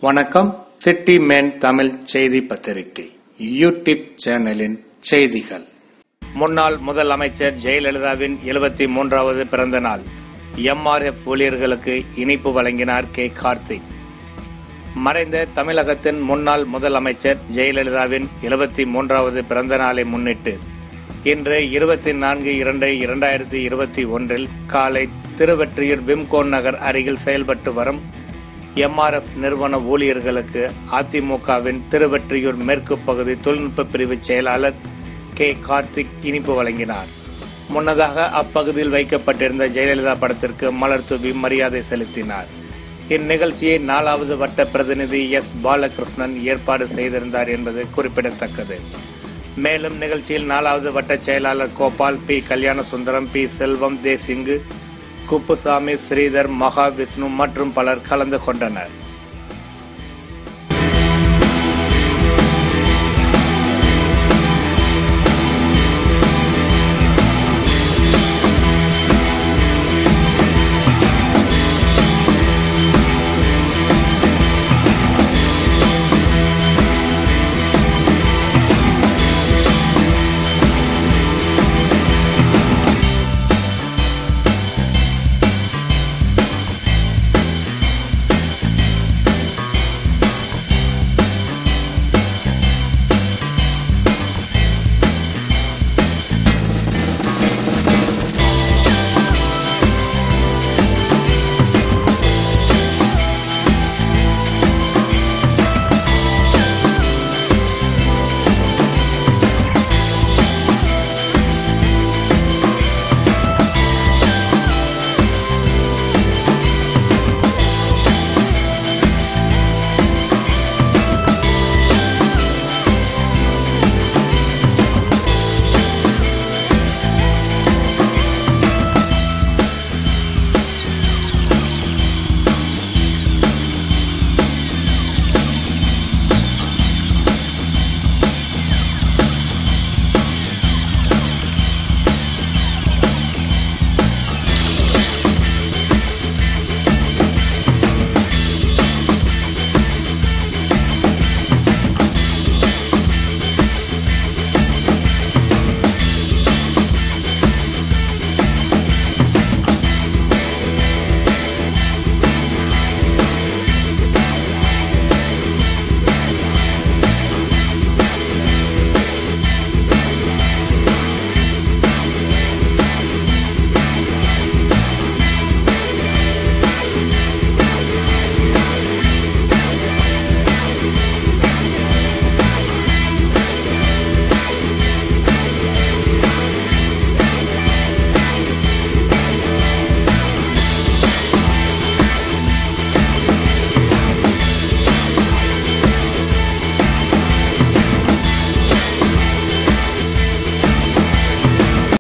வணக்கம் city man Tamil செய்தி பத்திரிகை யூடியூப் சேனலின் செய்திகள் முன்னாள் முதலமைச்சர் ஜெயலலிதாவின் எழுபத்தி மூன்றாவது பிறந்த நாள் எம்ஆர்எஃப் ஊழியர்களுக்கு இனிப்பு வழங்கினார் கே கார்த்திக் மறைந்த தமிழகத்தின் முன்னாள் முதலமைச்சர் ஜெயலலிதாவின் எழுபத்தி மூன்றாவது பிறந்த நாளை முன்னிட்டு இன்று இருபத்தி நான்கு இரண்டு இரண்டாயிரத்தி இருபத்தி ஒன்றில் காலை திருவெற்றியூர் பிம்கோன் நகர் அருகில் செயல்பட்டு வரும் எம்ஆர்எஃப் நிறுவன ஊழியர்களுக்கு அதிமுகவின் திருவெற்றியூர் மேற்கு பகுதி தொழில்நுட்ப பிரிவு செயலாளர் கே கார்த்திக் இனிப்பு வழங்கினார் முன்னதாக அப்பகுதியில் வைக்கப்பட்டிருந்த ஜெயலலிதா படத்திற்கு மலர் தூவி மரியாதை செலுத்தினார் இந்நிகழ்ச்சியை நாலாவது வட்ட பிரதிநிதி எஸ் பாலகிருஷ்ணன் ஏற்பாடு செய்திருந்தார் என்பது குறிப்பிடத்தக்கது மேலும் நிகழ்ச்சியில் நாலாவது வட்ட செயலாளர் கோபால் பி கல்யாணசுந்தரம் பி செல்வம் தேசிங்கு குப்புசாமி ஸ்ரீதர் மகா விஷ்ணு மற்றும் பலர் கலந்து கொண்டனர்